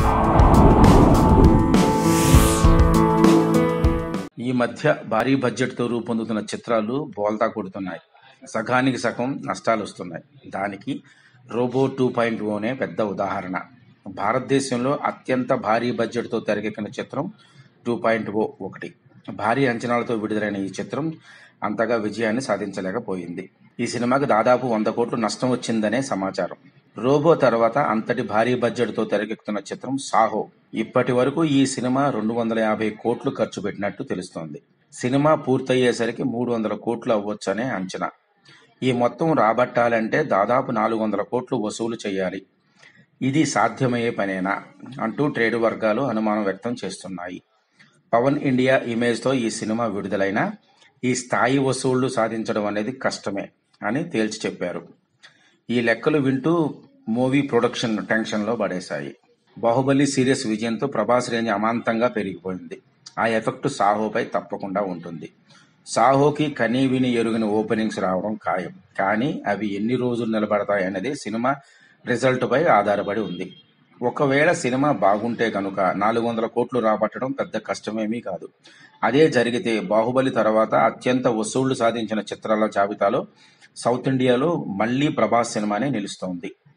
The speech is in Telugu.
ఈ మధ్య భారీ బడ్జెట్తో రూపొందుతున్న చిత్రాలు బోల్తా కొడుతున్నాయి సగానికి సగం నష్టాలు వస్తున్నాయి దానికి రోబో టూ పాయింట్ ఓనే పెద్ద ఉదాహరణ భారతదేశంలో అత్యంత భారీ బడ్జెట్తో తెరకెక్కిన చిత్రం టూ పాయింట్ ఓ ఒకటి భారీ అంచనాలతో విడుదలైన ఈ చిత్రం అంతగా విజయాన్ని సాధించలేకపోయింది ఈ సినిమాకి దాదాపు వంద కోట్లు నష్టం వచ్చిందనే సమాచారం రోబో తర్వాత అంతటి భారీ బడ్జెట్తో తెరకెక్కుతున్న చిత్రం సాహో ఇప్పటి వరకు ఈ సినిమా రెండు వందల యాభై కోట్లు ఖర్చు పెట్టినట్టు తెలుస్తోంది సినిమా పూర్తయ్యేసరికి మూడు వందల కోట్లు అవ్వొచ్చనే అంచనా ఈ మొత్తం రాబట్టాలంటే దాదాపు నాలుగు వందల కోట్లు వసూలు చేయాలి ఇది సాధ్యమయ్యే పనేనా అంటూ ట్రేడ్ వర్గాలు అనుమానం వ్యక్తం చేస్తున్నాయి పవన్ ఇండియా ఇమేజ్తో ఈ సినిమా విడుదలైనా ఈ స్థాయి వసూళ్లు సాధించడం అనేది కష్టమే అని తేల్చి చెప్పారు ఈ లెక్కలు వింటూ మూవీ ప్రొడక్షన్ టెన్షన్లో పడేశాయి బాహుబలి సీరియస్ విజయంతో ప్రభాస్ రేంజ్ అమాంతంగా పెరిగిపోయింది ఆ ఎఫెక్ట్ సాహోపై తప్పకుండా ఉంటుంది సాహోకి కనీ విని ఎరుగిన ఓపెనింగ్స్ రావడం ఖాయం కానీ అవి ఎన్ని రోజులు నిలబడతాయనేది సినిమా రిజల్ట్ పై ఆధారపడి ఉంది ఒకవేళ సినిమా బాగుంటే కనుక నాలుగు వందల కోట్లు రాబట్టడం పెద్ద కష్టమేమీ కాదు అదే జరిగితే బాహుబలి తర్వాత అత్యంత వసూళ్లు సాధించిన చిత్రాల జాబితాలో సౌత్ ఇండియాలో మళ్లీ ప్రభాస్ సినిమానే నిలుస్తోంది